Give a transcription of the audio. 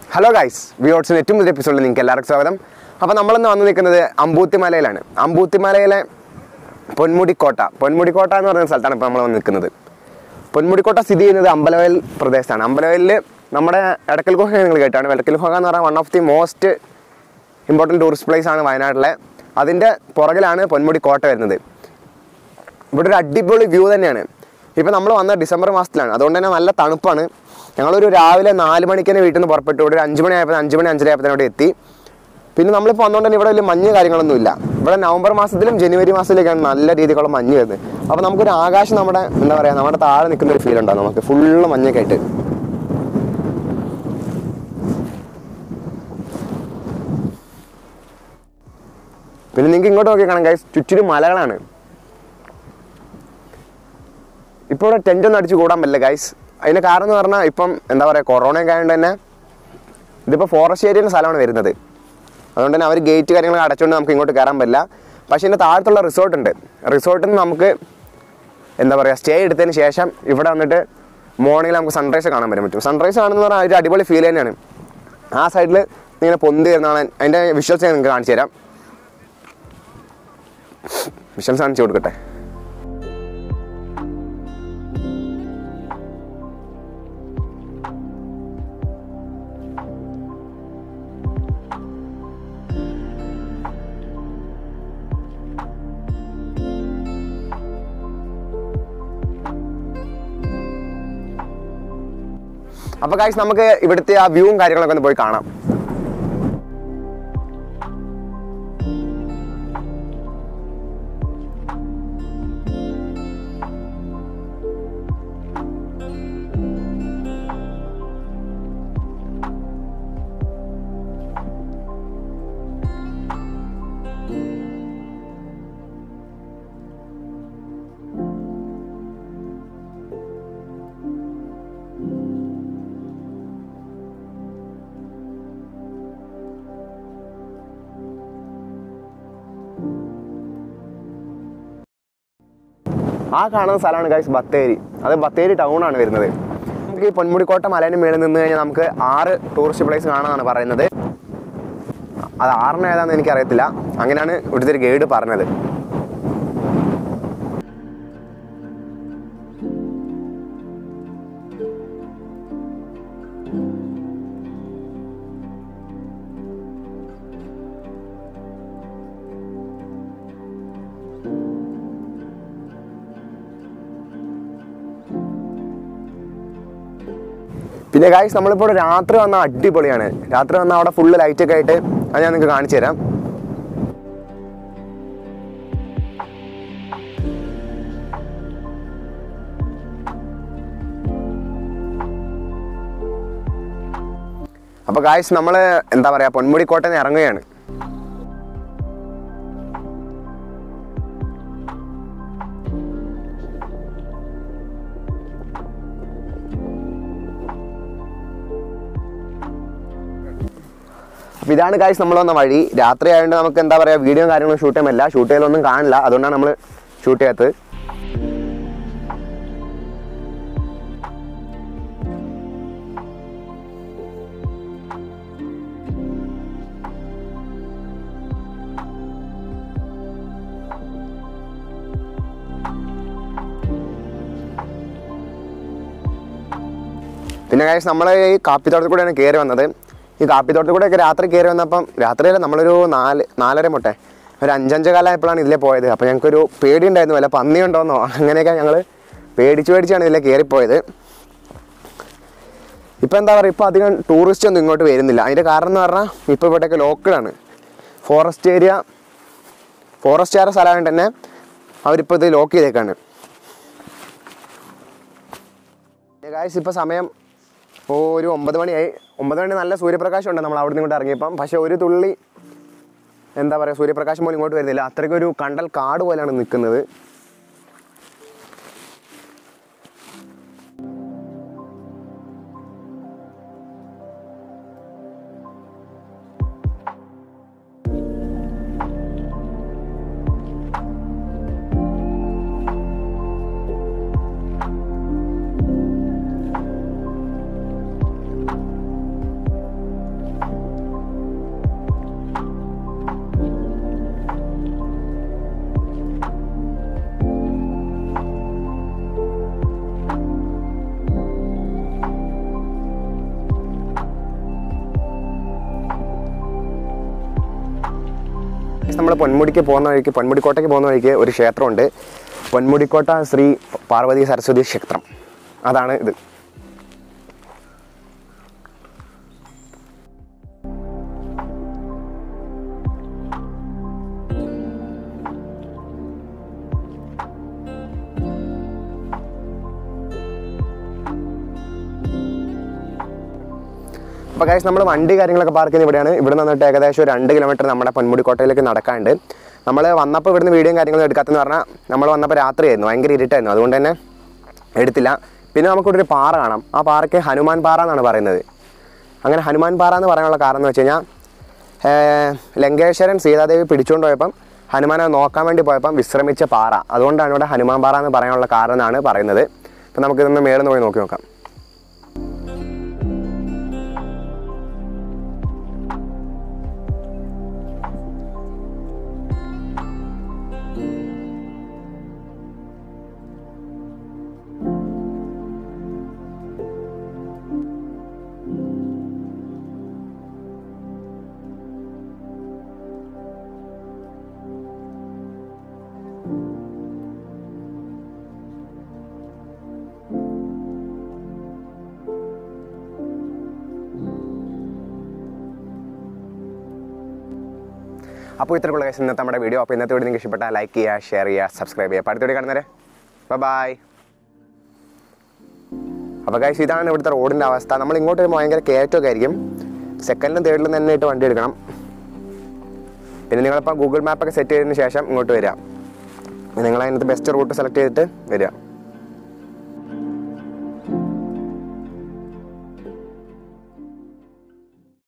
hello guys വിയോട്സിന് ഏറ്റവും പുതിയ എപ്പിസോഡിൽ നിങ്ങൾക്ക് എല്ലാവർക്കും സ്വാഗതം അപ്പോൾ നമ്മളിന്ന് വന്ന് നിൽക്കുന്നത് അമ്പൂത്തിമലയിലാണ് അമ്പൂത്തിമലയിലെ പൊന്മുടിക്കോട്ട പൊന്മുടിക്കോട്ട എന്ന് പറയുന്ന സ്ഥലത്താണ് ഇപ്പോൾ നമ്മൾ വന്ന് നിൽക്കുന്നത് പൊന്മുടിക്കോട്ട സ്ഥിതി ചെയ്യുന്നത് അമ്പലവയൽ പ്രദേശത്താണ് അമ്പലവയലിൽ നമ്മുടെ എടക്കൽ ഗുഹ നിങ്ങൾ കേട്ടാണ് എടക്കൽ ഗുഹ എന്ന് പറഞ്ഞാൽ one of the most important tourist place ആണ് വയനാട്ടിലെ അതിൻ്റെ പുറകിലാണ് പൊന്മുടിക്കോട്ട വരുന്നത് ഇവിടെ ഒരു അടിപൊളി വ്യൂ തന്നെയാണ് ഇപ്പം നമ്മൾ വന്ന ഡിസംബർ മാസത്തിലാണ് അതുകൊണ്ട് തന്നെ നല്ല തണുപ്പാണ് ഞങ്ങളൊരു രാവിലെ നാല് മണിക്ക് തന്നെ വീട്ടിൽ നിന്ന് പുറപ്പെട്ടു ഇവിടെ ഒരു അഞ്ച് മണി ആയപ്പോൾ അഞ്ച് മണി അഞ്ചര ആയപ്പോൾ ഇവിടെ എത്തി പിന്നെ നമ്മളിപ്പോൾ വന്നുകൊണ്ട് തന്നെ ഇവിടെ വലിയ മഞ്ഞ് കാര്യങ്ങളൊന്നും ഇല്ല ഇവിടെ നവംബർ മാസത്തിലും ജനുവരി മാസത്തിലേക്കാണ് നല്ല രീതിക്കുള്ള മഞ്ഞ് വരുന്നത് അപ്പോൾ നമുക്കൊരു ആകാശം നമ്മുടെ എന്താ പറയുക നമ്മുടെ താഴെ നിൽക്കുന്ന ഒരു ഫീൽ ഉണ്ടാവും നമുക്ക് ഫുള്ള് മഞ്ഞൊക്കെ ആയിട്ട് പിന്നെ നിങ്ങൾക്ക് ഇങ്ങോട്ട് നോക്കി കാണാം ഗൈസ് ചുറ്റിനും മലകളാണ് ഇപ്പോൾ ഇവിടെ ടെൻ്റ് ഒന്നും അടിച്ച് കൂടാൻ പറ്റില്ല ഗൈസ് അതിന് കാരണം എന്ന് പറഞ്ഞാൽ ഇപ്പം എന്താ പറയുക കൊറോണയൊക്കെ ആയതുകൊണ്ട് തന്നെ ഇതിപ്പോൾ ഫോറസ്റ്റ് ഏരിയയിലെ സ്ഥലമാണ് വരുന്നത് അതുകൊണ്ട് തന്നെ അവർ ഗേറ്റ് കാര്യങ്ങളൊക്കെ അടച്ചുകൊണ്ട് നമുക്ക് ഇങ്ങോട്ട് കയറാൻ പറ്റില്ല പക്ഷേ ഇതിൻ്റെ താഴത്തുള്ള റിസോർട്ട് ഉണ്ട് റിസോർട്ടിൽ നിന്ന് നമുക്ക് എന്താ പറയുക സ്റ്റേ എടുത്തതിന് ശേഷം ഇവിടെ വന്നിട്ട് മോർണിംഗിൽ നമുക്ക് സൺറൈസ് കാണാൻ പറ്റും പറ്റും സൺറൈസ് കാണുന്നത് പറഞ്ഞാൽ ഒരു അടിപൊളി ഫീൽ തന്നെയാണ് ആ സൈഡിൽ ഇങ്ങനെ പൊന്തി വരുന്നതാണ് അതിൻ്റെ വിഷ്വൽസ് ഞാൻ നിങ്ങൾക്ക് കാണിച്ചു തരാം വിഷ്വൽസ് കാണിച്ചു കൊടുക്കട്ടെ അപ്പോൾ ഗൈസ് നമുക്ക് ഇവിടുത്തെ ആ വ്യൂവും കാര്യങ്ങളൊക്കെ ഒന്ന് പോയി കാണാം ആ കാണുന്ന സ്ഥലമാണ് ഗൈസ് ബത്തേരി അത് ബത്തേരി ടൗൺ ആണ് വരുന്നത് നമുക്ക് ഈ പൊന്മുടിക്കോട്ട മലേൻ്റെ മേളിൽ നിന്ന് കഴിഞ്ഞാൽ നമുക്ക് ആറ് ടൂറിസ്റ്റ് പ്ലേസ് കാണാമെന്നാണ് പറയുന്നത് അത് ആറിന് ഏതാണെന്ന് എനിക്കറിയത്തില്ല അങ്ങനെയാണ് ഇവിടുത്തെ ഒരു ഗൈഡ് പറഞ്ഞത് പിന്നെ ഗായ്സ് നമ്മളിപ്പോൾ രാത്രി വന്നാൽ അടിപൊളിയാണ് രാത്രി വന്നാൽ അവിടെ ഫുള്ള് ലൈറ്റൊക്കെ ആയിട്ട് അത് ഞാൻ നിങ്ങൾക്ക് കാണിച്ചു തരാം അപ്പോൾ ഗായ്സ് നമ്മൾ എന്താ പറയുക പൊന്മുടിക്കോട്ടയിൽ നിന്ന് ഇറങ്ങുകയാണ് അപ്പോൾ ഇതാണ് കാഴ്ച നമ്മൾ വന്ന വഴി രാത്രി ആയതുകൊണ്ട് നമുക്ക് എന്താ പറയുക വീഡിയോ കാര്യങ്ങളും ഷൂട്ട് ചെയ്യാൻ പറ്റില്ല ഷൂട്ട് ചെയ്യലൊന്നും കാണില്ല അതുകൊണ്ടാണ് നമ്മൾ ഷൂട്ട് ചെയ്യാത്തത് പിന്നെ കാഴ്ച നമ്മൾ ഈ കാപ്പിത്തോട്ടത്തിൽ കൂടെയാണ് കയറി വന്നത് ഈ കാപ്പിത്തോട്ടത്തിൽ കൂടെയൊക്കെ രാത്രി കയറി വന്നപ്പം രാത്രിയല്ല നമ്മളൊരു നാല് നാലര മുട്ടെ ഒരു അഞ്ചഞ്ച് കാലമായപ്പോഴാണ് ഇതിലെ പോയത് അപ്പോൾ ഞങ്ങൾക്കൊരു പേടി ഉണ്ടായിരുന്നു വല്ല പന്നി ഉണ്ടോന്നോ അങ്ങനെയൊക്കെ ഞങ്ങൾ പേടിച്ച് പേടിച്ചാണ് ഇതിലെ കയറിപ്പോയത് ഇപ്പം എന്താ പറയുക ഇപ്പോൾ അധികം ടൂറിസ്റ്റ് ഒന്നും ഇങ്ങോട്ട് വരുന്നില്ല അതിൻ്റെ കാരണം എന്ന് പറഞ്ഞാൽ ഇപ്പോൾ ഇവിടെയൊക്കെ ലോക്കലാണ് ഫോറസ്റ്റ് ഏരിയ ഫോറസ്റ്റ് ഏരിയ സ്ഥലമായിട്ട് തന്നെ അവരിപ്പോൾ ഇത് ലോക്ക് ചെയ്തേക്കാണ് ഗായ്സ് ഇപ്പോൾ സമയം ഓ ഒരു ഒമ്പത് മണിയായി ഒമ്പത് മണി നല്ല സൂര്യപ്രകാശം ഉണ്ട് നമ്മൾ അവിടെ നിന്ന് ഇങ്ങോട്ട് ഇറങ്ങിയപ്പം പക്ഷേ ഒരു തുള്ളി എന്താ പറയുക സൂര്യപ്രകാശം പോലും ഇങ്ങോട്ട് വരുന്നില്ല അത്രയ്ക്കൊരു കണ്ടൽ കാട് പോലെയാണ് നിൽക്കുന്നത് നമ്മൾ പൊന്മുടിക്ക് പോകുന്ന വഴിക്ക് പൊന്മുടിക്കോട്ടയ്ക്ക് പോകുന്ന വഴിക്ക് ഒരു ക്ഷേത്രമുണ്ട് പൊന്മുടിക്കോട്ട ശ്രീ പാർവതി സരസ്വതി ക്ഷേത്രം അതാണ് ഇത് അപ്പോൾ കാശ് നമ്മൾ വണ്ടി കാര്യങ്ങളൊക്കെ പാർക്ക് ചെയ്യുന്ന ഇവിടെയാണ് ഇവിടെ നിന്നിട്ട് ഏകദേശം ഒരു രണ്ട് കിലോമീറ്റർ നമ്മുടെ പൊന്മുടിക്കോട്ടയിലേക്ക് നടക്കാനുണ്ട് നമ്മൾ വന്നപ്പോൾ ഇവിടുന്ന് വീഡിയോയും കാര്യങ്ങളും എടുക്കാത്തെന്ന് പറഞ്ഞാൽ നമ്മൾ വന്നപ്പോൾ രാത്രിയായിരുന്നു ഭയങ്കര ഇരുട്ടായിരുന്നു അതുകൊണ്ട് തന്നെ എടുത്തില്ല പിന്നെ നമുക്കിവിടെ ഒരു പാറ കാണാം ആ പാറയ്ക്ക് ഹനുമാൻ പാറ എന്നാണ് പറയുന്നത് അങ്ങനെ ഹനുമാൻ പാറ എന്ന് പറയാനുള്ള കാരണം എന്ന് വെച്ച് കഴിഞ്ഞാൽ ഏർ, ലങ്കേശ്വരൻ സീതാദേവി പിടിച്ചുകൊണ്ട് പോയപ്പം ഹനുമാനെ നോക്കാൻ വേണ്ടി പോയപ്പം വിശ്രമിച്ച പാറ അതുകൊണ്ടാണ് ഇവിടെ ഹനുമാൻ പാറ എന്ന് പറയാനുള്ള കാരണം എന്നാണ് പറയുന്നത് അപ്പം നമുക്കിതൊന്ന് മേളിൽ നിന്ന് പോയി നോക്കി നോക്കാം അപ്പോൾ ഇത്രയുള്ള കേസ് ഇന്നത്തെ നമ്മുടെ വീഡിയോ അപ്പോൾ ഇന്നത്തെ വീഡിയോ നിങ്ങൾക്ക് ഇഷ്ടപ്പെട്ടാൽ ലൈക്ക് ചെയ്യുക ഷെയർ ചെയ്യുക സബ്സ്ക്രൈബ് ചെയ്യുക അപ്പോൾ അടുത്ത വീഡിയോ കാണുന്നവരെ ബൈ അപ്പോൾ ഗൈസ് ഇതാണ് ഇവിടുത്തെ റോഡിൻ്റെ അവസ്ഥ നമ്മൾ ഇങ്ങോട്ട് വരുമ്പോൾ ഭയങ്കര കയറ്റമൊക്കെ ആയിരിക്കും സെക്കൻഡിലും തേർഡിലും തന്നെ ഇട്ട് വണ്ടി എടുക്കണം പിന്നെ നിങ്ങളിപ്പോൾ ഗൂഗിൾ മാപ്പൊക്കെ സെറ്റ് ചെയ്തതിന് ശേഷം ഇങ്ങോട്ട് വരിക നിങ്ങൾ അതിനകത്ത് ബെസ്റ്റ് റൂട്ട് സെലക്ട് ചെയ്തിട്ട് വരിക